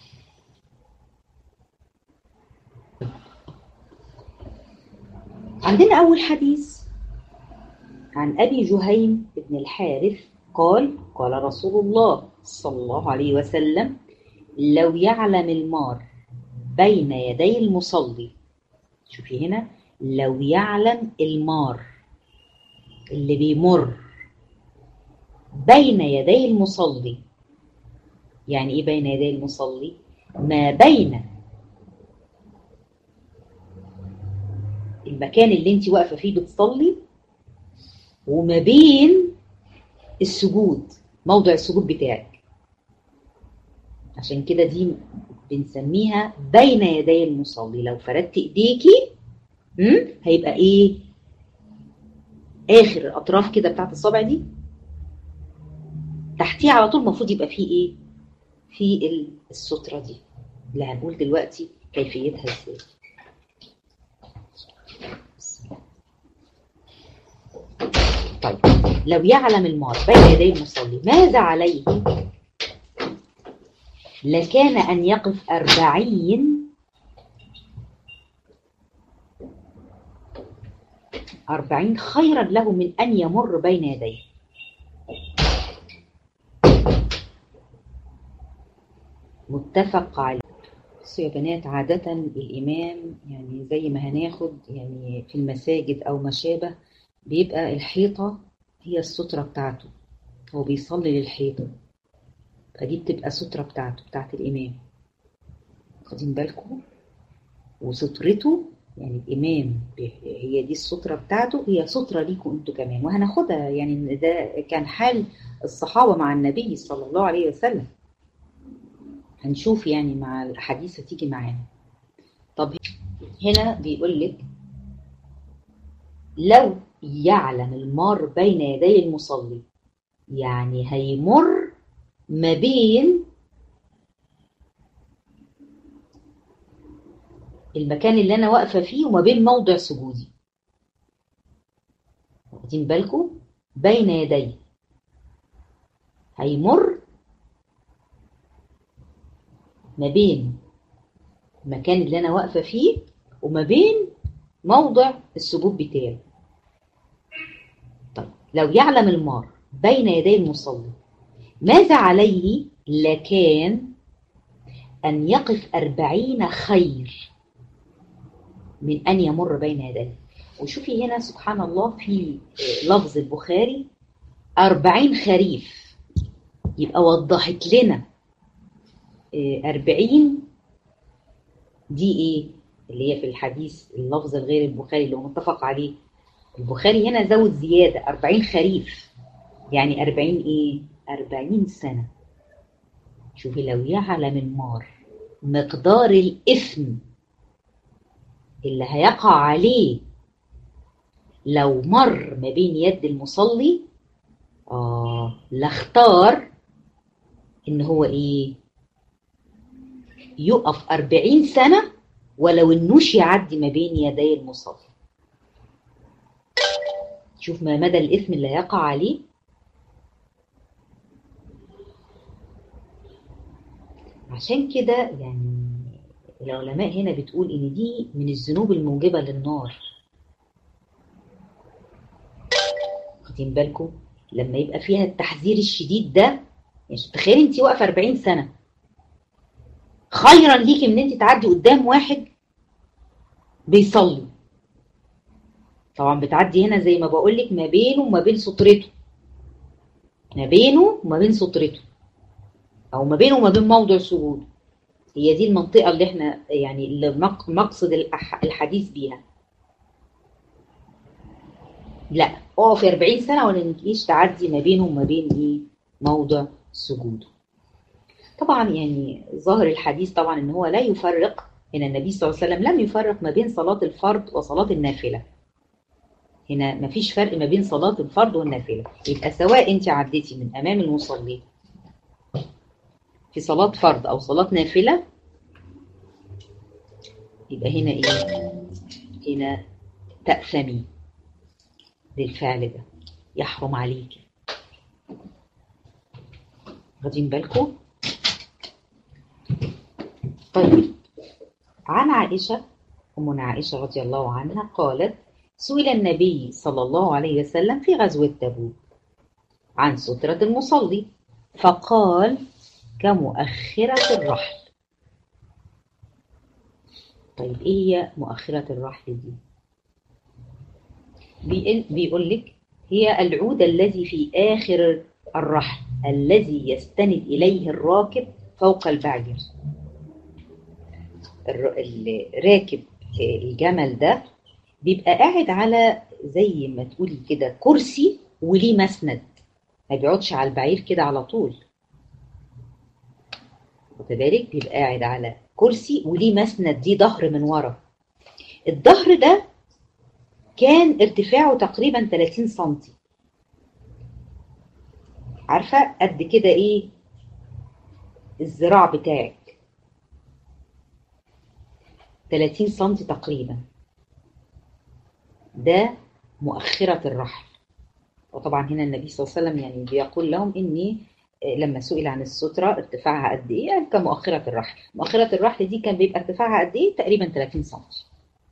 عندنا أول حديث عن أبي جهيم بن الحارث قال قال رسول الله صلى الله عليه وسلم لو يعلم المار بين يدي المصلي شوفي هنا لو يعلم المار اللي بيمر بين يدي المصلي يعني ايه بين يدي المصلي ما بين المكان اللي انت واقفه فيه بتصلي وما بين السجود موضع السجود بتاعك عشان كده دي بنسميها بين يدي المصلي لو فردت ايديكي هيبقى ايه اخر الاطراف كده بتاعت الصابع دي تحتيه على طول المفروض يبقى فيه ايه في السترة دي اللي هنقول دلوقتي كيفيتها ازاي طيب لو يعلم المار بين يدي المصلي ماذا عليه لكان أن يقف أربعين أربعين خيرا له من أن يمر بين يديه متفق عليه بصوا يا بنات عادة الإمام يعني زي ما هناخد يعني في المساجد أو ما شابه بيبقى الحيطة هي السترة بتاعته هو بيصلي للحيطة فدي بتبقى سترة بتاعته بتاعت الإمام واخدين بالكم وسترته يعني الإمام هي دي السترة بتاعته هي سترة ليكم أنتوا كمان وهناخدها يعني ده كان حال الصحابة مع النبي صلى الله عليه وسلم هنشوف يعني مع الأحاديث هتيجي معانا طب هنا بيقول لك لو يعلم المار بين يدي المصلي يعني هيمر ما بين المكان اللي انا واقفه فيه وما بين موضع سجودي واخدين بالكم بين يدي هيمر ما بين المكان اللي انا واقفه فيه وما بين موضع السجود بتاعي طيب لو يعلم المار بين يدي المصلي ماذا عليه لكان أن يقف أربعين خير من أن يمر بين يديه وشوفي هنا سبحان الله في لفظ البخاري أربعين خريف يبقى وضحت لنا أربعين دي إيه اللي هي في الحديث اللفظ الغير البخاري اللي هو متفق عليه البخاري هنا زود زيادة أربعين خريف يعني أربعين إيه أربعين سنة شوفي لو يعلم المار مقدار الإثم اللي هيقع عليه لو مر ما بين يد المصلي آه لاختار إن هو إيه يقف أربعين سنة ولو إنوش يعدي ما بين يدي المصلي شوف ما مدى الإثم اللي هيقع عليه عشان كده يعني العلماء هنا بتقول ان دي من الذنوب الموجبه للنار واخدين بالكم لما يبقى فيها التحذير الشديد ده يعني تخيلي انت واقفه 40 سنه خيرا ليكي من انت تعدي قدام واحد بيصلي طبعا بتعدي هنا زي ما بقول لك ما بينه وما بين سترته ما بينه وما بين سترته او ما بينه وما بين موضع سجوده هي دي المنطقه اللي احنا يعني اللي مقصد الحديث بيها لا اقفي 40 سنه ولا تجيش تعدي ما بينه وما بين ايه موضع سجوده طبعا يعني ظاهر الحديث طبعا ان هو لا يفرق هنا النبي صلى الله عليه وسلم لم يفرق ما بين صلاه الفرض وصلاه النافله هنا ما فيش فرق ما بين صلاه الفرض والنافله يبقى سواء انت عديتي من امام المصلي في صلاة فرض أو صلاة نافلة يبقى هنا إيه؟ هنا تأثمي للفعل ده يحرم عليك واخدين بالكم؟ طيب عن عائشة أمنا عائشة رضي الله عنها قالت سئل النبي صلى الله عليه وسلم في غزوة تبوك عن سترة المصلي فقال كمؤخرة الرحل طيب ايه هي مؤخرة الرحل دي بيقول لك هي العود الذي في آخر الرحل الذي يستند إليه الراكب فوق البعير الراكب الجمل ده بيبقى قاعد على زي ما تقولي كده كرسي وليه مسند ما بيقعدش على البعير كده على طول خد بالك بيبقى قاعد على كرسي وليه مسند دي ظهر من ورا الظهر ده كان ارتفاعه تقريبا 30 سنتي عارفة قد كده ايه الذراع بتاعك 30 سنتي تقريبا ده مؤخرة الرحل وطبعا هنا النبي صلى الله عليه وسلم يعني بيقول لهم اني لما سئل عن السترة ارتفاعها قد ايه يعني كمؤخرة الرحل مؤخرة الرحل دي كان بيبقى ارتفاعها قد ايه تقريبا 30 سنتي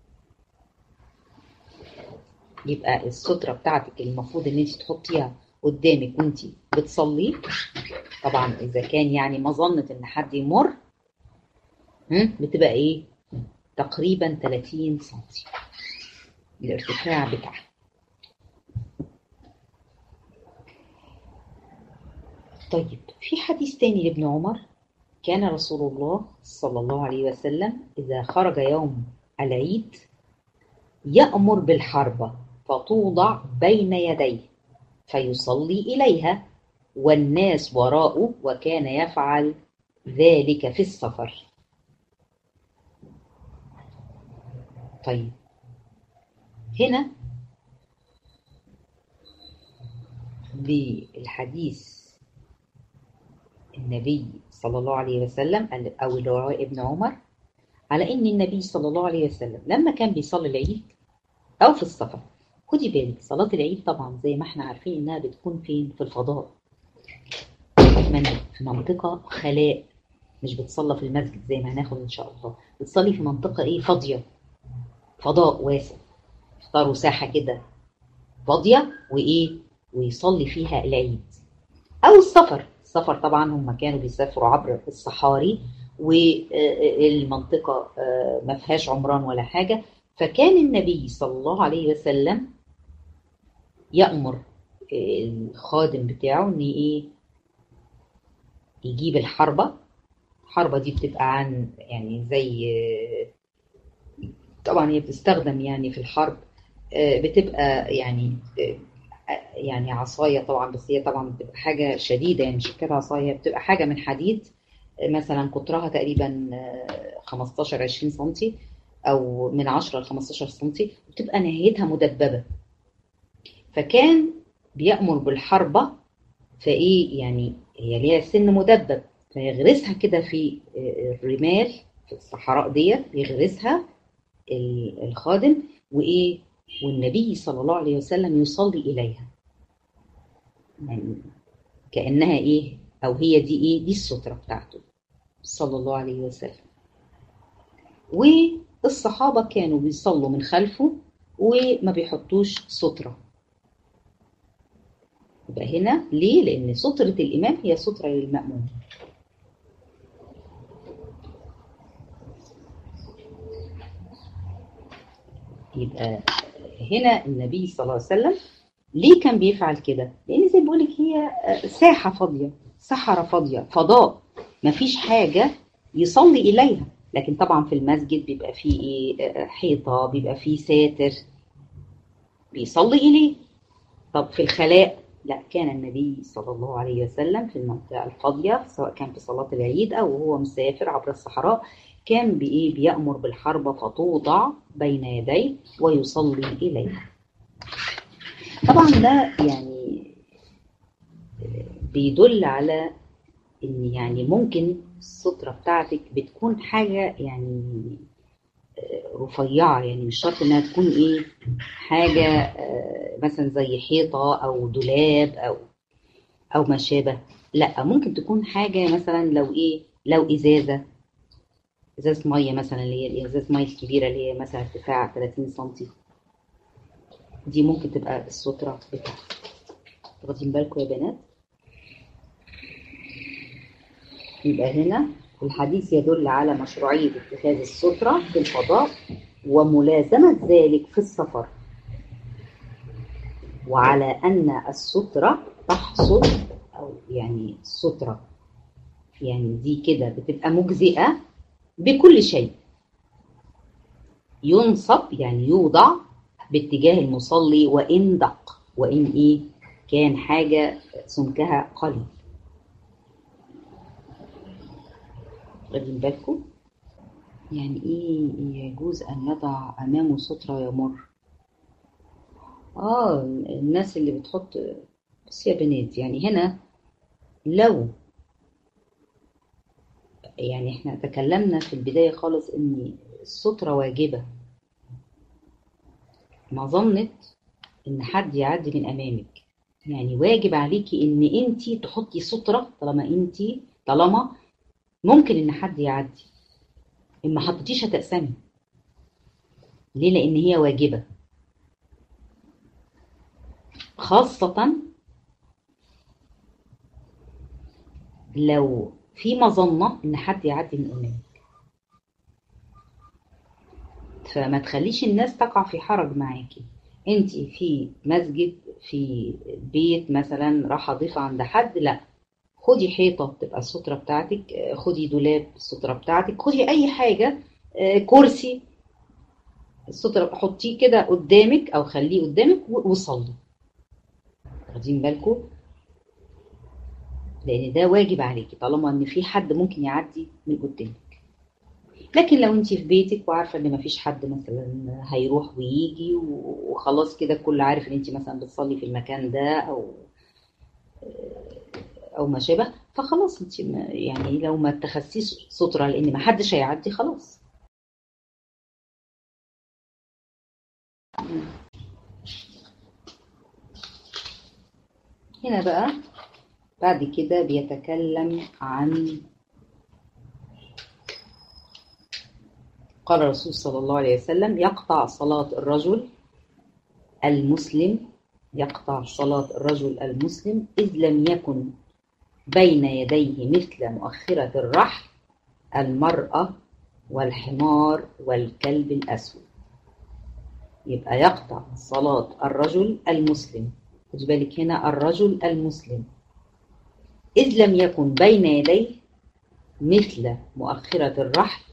يبقى السترة بتاعتك المفروض ان انت تحطيها قدامك وانت بتصلي طبعا اذا كان يعني مظنة ان حد يمر بتبقى ايه تقريبا 30 سنتي الارتفاع بتاعها طيب في حديث تاني لابن عمر كان رسول الله صلى الله عليه وسلم إذا خرج يوم العيد يأمر بالحربة فتوضع بين يديه فيصلي إليها والناس وراءه وكان يفعل ذلك في السفر طيب هنا بالحديث النبي صلى الله عليه وسلم أو اللي رواه ابن عمر على إن النبي صلى الله عليه وسلم لما كان بيصلي العيد أو في السفر خدي بالك صلاة العيد طبعا زي ما احنا عارفين إنها بتكون فين في الفضاء في منطقة خلاء مش بتصلى في المسجد زي ما هناخد إن شاء الله بتصلي في منطقة إيه فاضية فضاء واسع اختاروا ساحة كده فاضية وإيه ويصلي فيها العيد أو السفر السفر طبعا هم كانوا بيسافروا عبر الصحاري والمنطقة ما فيهاش عمران ولا حاجة فكان النبي صلى الله عليه وسلم يأمر الخادم بتاعه ان ايه يجيب الحربة الحربة دي بتبقى عن يعني زي طبعا هي بتستخدم يعني في الحرب بتبقى يعني يعني عصايه طبعا بس هي طبعا بتبقى حاجه شديده يعني مش كده عصايه بتبقى حاجه من حديد مثلا قطرها تقريبا 15 20 سم او من 10 ل 15 سم بتبقى نهايتها مدببه فكان بيأمر بالحربه فايه يعني هي ليها سن مدبب فيغرسها كده في الرمال في الصحراء ديت يغرسها الخادم وايه والنبي صلى الله عليه وسلم يصلي إليها يعني كأنها إيه أو هي دي إيه دي السترة بتاعته صلى الله عليه وسلم والصحابة كانوا بيصلوا من خلفه وما بيحطوش سترة يبقى هنا ليه؟ لأن سترة الإمام هي سترة للمأمون يبقى هنا النبي صلى الله عليه وسلم ليه كان بيفعل كده؟ لأن زي بقول لك هي ساحة فاضية، صحراء فاضية، فضاء، مفيش حاجة يصلي إليها، لكن طبعا في المسجد بيبقى فيه إيه حيطة، بيبقى فيه ساتر بيصلي إليه. طب في الخلاء لا كان النبي صلى الله عليه وسلم في المنطقة الفاضية سواء كان في صلاة العيد أو وهو مسافر عبر الصحراء كان بإيه بيأمر بالحربة فتوضع بين يديه ويصلي إليها طبعا ده يعني بيدل على ان يعني ممكن السترة بتاعتك بتكون حاجة يعني رفيعة يعني مش شرط انها تكون ايه حاجة مثلا زي حيطة او دولاب او او ما شابه لا ممكن تكون حاجة مثلا لو ايه لو ازازة ازازة مية مثلا اللي هي الازازة مية الكبيرة اللي هي مثلا ارتفاع 30 سنتي دي ممكن تبقى السترة بتاعتك واخدين بالكم يا بنات يبقى هنا الحديث يدل على مشروعية اتخاذ السترة في الفضاء وملازمة ذلك في السفر وعلى أن السترة تحصل أو يعني السترة يعني دي كده بتبقى مجزئة بكل شيء ينصب يعني يوضع باتجاه المصلي وإن دق وإن إيه كان حاجة سمكها قليل واخدين بالكم يعني ايه يجوز ان يضع امامه سترة يمر اه الناس اللي بتحط بس يا بنات يعني هنا لو يعني احنا تكلمنا في البداية خالص ان السترة واجبة ما ظنت ان حد يعدي من امامك يعني واجب عليكي ان انتي تحطي سترة طالما انتي طالما ممكن ان حد يعدي ان ما حطيتيش هتقسمي ليه لان هي واجبه خاصه لو في مظنه ان حد يعدي من امامك فما تخليش الناس تقع في حرج معاكي انت في مسجد في بيت مثلا راح ضيفه عند حد لا خدي حيطة تبقى السترة بتاعتك خدي دولاب السترة بتاعتك خدي أي حاجة كرسي السترة حطيه كده قدامك أو خليه قدامك وصلي واخدين بالكم لأن ده واجب عليكي طالما إن في حد ممكن يعدي من قدامك لكن لو انت في بيتك وعارفه ان مفيش حد مثلا هيروح ويجي وخلاص كده الكل عارف ان انت مثلا بتصلي في المكان ده او او ما شابه فخلاص انت يعني لو ما اتخذتيش ستره لان ما حدش هيعدي خلاص هنا بقى بعد كده بيتكلم عن قال الرسول صلى الله عليه وسلم يقطع صلاة الرجل المسلم يقطع صلاة الرجل المسلم إذ لم يكن بين يديه مثل مؤخرة الرحل المرأة والحمار والكلب الأسود يبقى يقطع صلاة الرجل المسلم خد بالك هنا الرجل المسلم إذ لم يكن بين يديه مثل مؤخرة الرحل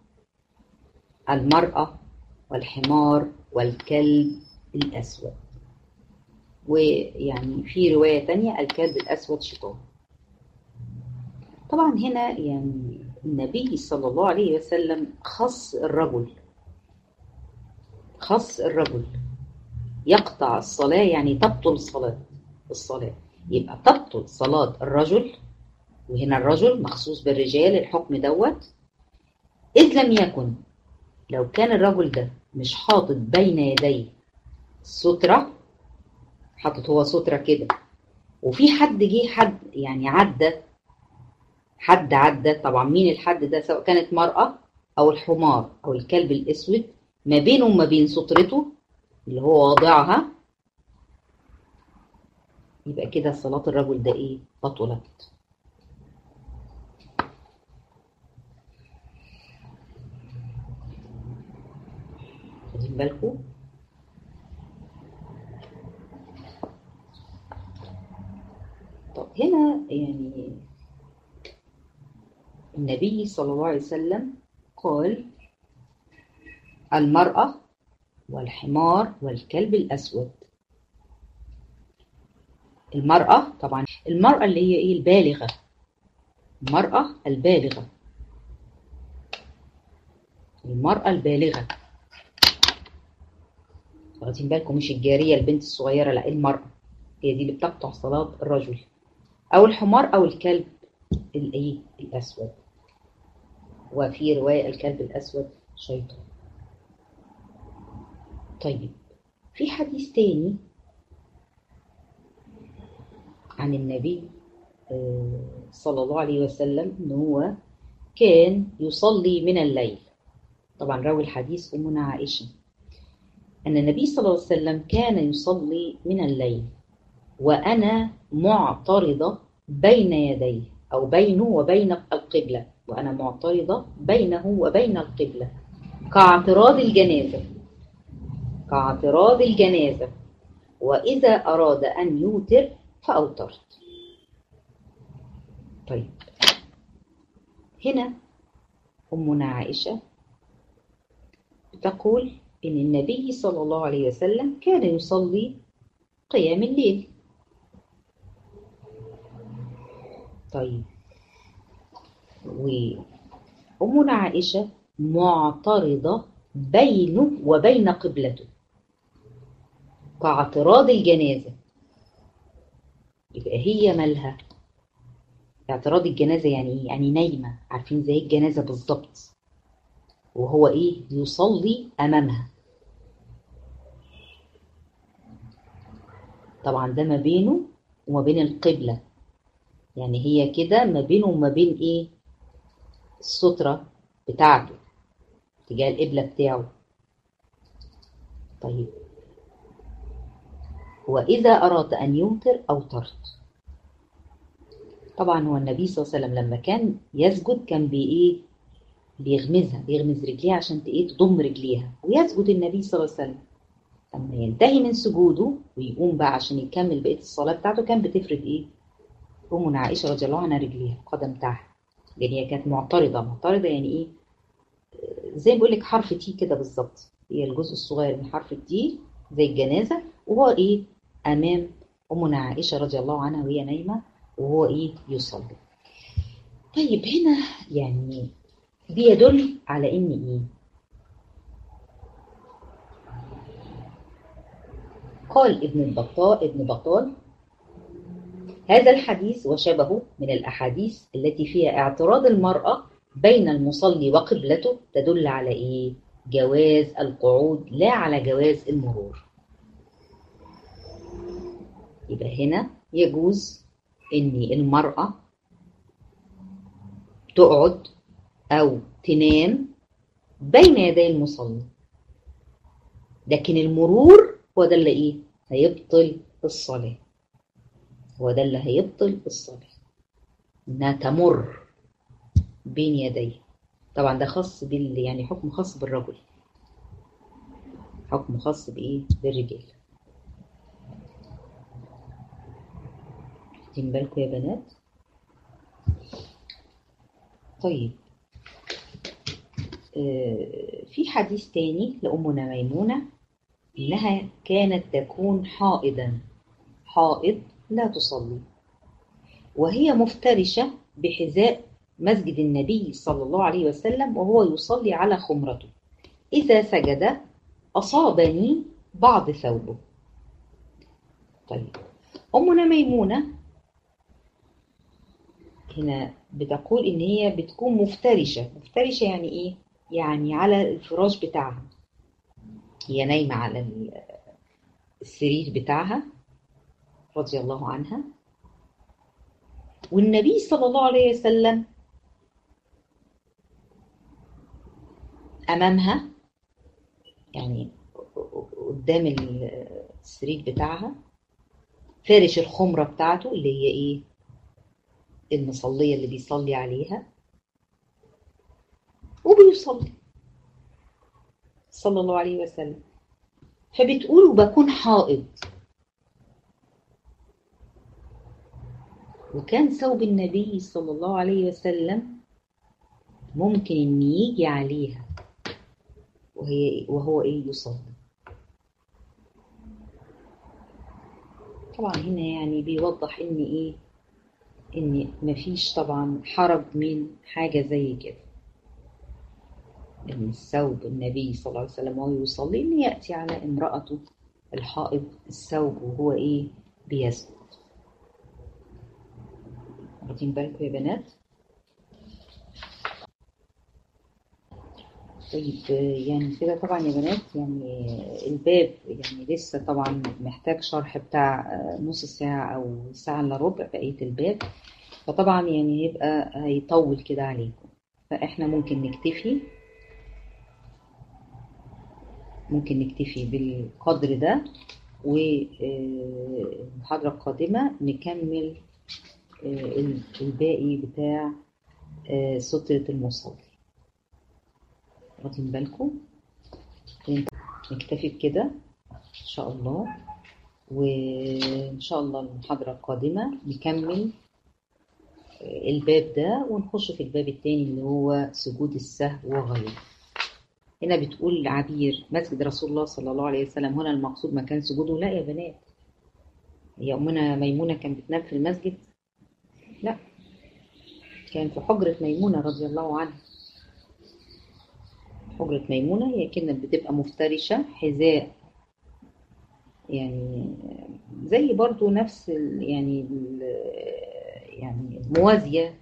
المرأة والحمار والكلب الأسود ويعني في رواية تانية الكلب الأسود شيطان طبعا هنا يعني النبي صلى الله عليه وسلم خص الرجل خص الرجل يقطع الصلاة يعني تبطل الصلاة الصلاة يبقى تبطل صلاة الرجل وهنا الرجل مخصوص بالرجال الحكم دوت إذ لم يكن لو كان الرجل ده مش حاطط بين يديه سترة حاطط هو سترة كده وفي حد جه حد يعني عدى حد عدى طبعا مين الحد ده سواء كانت مرأة أو الحمار أو الكلب الأسود ما بينه وما بين سترته اللي هو واضعها يبقى كده صلاة الرجل ده إيه بطلت واخدين بالكم طب هنا يعني النبي صلى الله عليه وسلم قال المرأة والحمار والكلب الأسود المرأة طبعا المرأة اللي هي ايه البالغة المرأة البالغة المرأة البالغة واخدين بالكم مش الجارية البنت الصغيرة لا المرأة هي دي اللي بتقطع صلاة الرجل أو الحمار أو الكلب الايه الأسود وفي رواية الكلب الأسود شيطان طيب في حديث تاني عن النبي صلى الله عليه وسلم ان هو كان يصلي من الليل طبعا راوي الحديث امنا عائشه ان النبي صلى الله عليه وسلم كان يصلي من الليل وانا معترضه بين يديه أو بينه وبين القبلة وأنا معترضة بينه وبين القبلة كاعتراض الجنازة كاعتراض الجنازة وإذا أراد أن يوتر فأوترت طيب هنا أمنا عائشة تقول إن النبي صلى الله عليه وسلم كان يصلي قيام الليل طيب وأمنا عائشة معترضة بينه وبين قبلته كاعتراض الجنازة يبقى هي مالها اعتراض الجنازة يعني ايه؟ يعني نايمة عارفين زي الجنازة بالظبط وهو ايه يصلي امامها طبعا ده ما بينه وما بين القبلة يعني هي كده ما بينه وما بين ايه السترة بتاعته اتجاه القبلة بتاعه طيب وإذا أراد أن يمطر أوترت طبعا هو النبي صلى الله عليه وسلم لما كان يسجد كان بإيه بيغمزها بيغمز رجليها عشان ايه تضم رجليها ويسجد النبي صلى الله عليه وسلم لما ينتهي من سجوده ويقوم بقى عشان يكمل بقيه الصلاه بتاعته كان بتفرد ايه امنا عائشه رضي الله عنها رجليها القدم بتاعها يعني هي كانت معترضه معترضه يعني ايه زي ما بقول لك حرف تي كده بالظبط هي الجزء الصغير من حرف التي زي الجنازه وهو ايه امام امنا عائشه رضي الله عنها وهي نايمه وهو ايه يصلي طيب هنا يعني بيدل على ان ايه قال ابن البطال ابن بطال هذا الحديث وشبهه من الاحاديث التي فيها اعتراض المراه بين المصلي وقبلته تدل على ايه جواز القعود لا على جواز المرور يبقى هنا يجوز ان المراه تقعد أو تنام بين يدي المصلي لكن المرور هو ده اللي إيه؟ هيبطل الصلاة هو ده اللي هيبطل الصلاة إنها تمر بين يديه طبعا ده خاص بال يعني حكم خاص بالرجل حكم خاص بإيه؟ بالرجال واخدين بالكم يا بنات طيب في حديث تاني لأمنا ميمونة إنها كانت تكون حائضا حائض لا تصلي وهي مفترشة بحذاء مسجد النبي صلى الله عليه وسلم وهو يصلي على خمرته إذا سجد أصابني بعض ثوبه طيب أمنا ميمونة هنا بتقول إن هي بتكون مفترشة مفترشة يعني إيه؟ يعني على الفراش بتاعها هي نايمة على السرير بتاعها رضي الله عنها والنبي صلى الله عليه وسلم أمامها يعني قدام السرير بتاعها فارش الخمرة بتاعته اللي هي إيه المصلية اللي بيصلي عليها وبيصلي صلى الله عليه وسلم فبتقول وبكون حائض وكان ثوب النبي صلى الله عليه وسلم ممكن ان يجي عليها وهي وهو ايه يصلي طبعا هنا يعني بيوضح ان ايه ان مفيش طبعا حرج من حاجه زي كده ان الثوب النبي صلى الله عليه وسلم وهو يصلي ان ياتي على امراته الحائض الثوب وهو ايه بيسجد واخدين بالكم يا بنات طيب يعني كده طبعا يا بنات يعني الباب يعني لسه طبعا محتاج شرح بتاع نص ساعة أو ساعة إلا ربع بقية الباب فطبعا يعني يبقى هيطول كده عليكم فإحنا ممكن نكتفي ممكن نكتفي بالقدر ده والمحاضرة القادمة نكمل الباقي بتاع سترة المصلي واخدين بالكم نكتفي بكده ان شاء الله وان شاء الله المحاضرة القادمة نكمل الباب ده ونخش في الباب التاني اللي هو سجود السهو وغيره هنا بتقول عبير مسجد رسول الله صلى الله عليه وسلم هنا المقصود مكان سجوده لا يا بنات هي أمنا ميمونة كانت بتنام في المسجد لا كان في حجرة ميمونة رضي الله عنها حجرة ميمونة هي كانت بتبقى مفترشة حذاء يعني زي برضو نفس ال يعني ال يعني موازية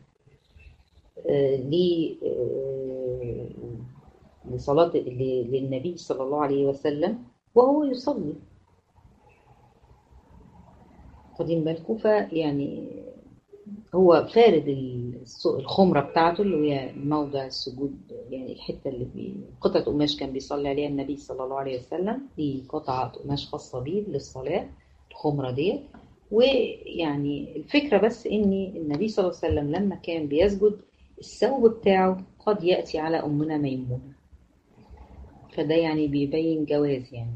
لصلاة للنبي صلى الله عليه وسلم وهو يصلي واخدين بالكم فيعني هو فارد الخمرة بتاعته اللي هي موضع السجود يعني الحتة اللي في قطعة قماش كان بيصلي عليها النبي صلى الله عليه وسلم دي قطعة قماش خاصة بيه للصلاة الخمرة ديت ويعني الفكرة بس ان النبي صلى الله عليه وسلم لما كان بيسجد الثوب بتاعه قد يأتي على أمنا ميمونة فده يعني بيبين جواز يعني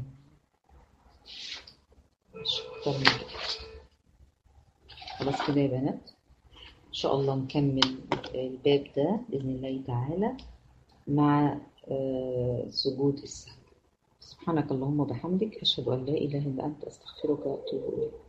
مش أكتر من كده خلاص كده يا بنات إن شاء الله نكمل الباب ده بإذن الله تعالى مع سجود السهو سبحانك اللهم وبحمدك أشهد أن لا إله إلا أنت أستغفرك وأتوب إليك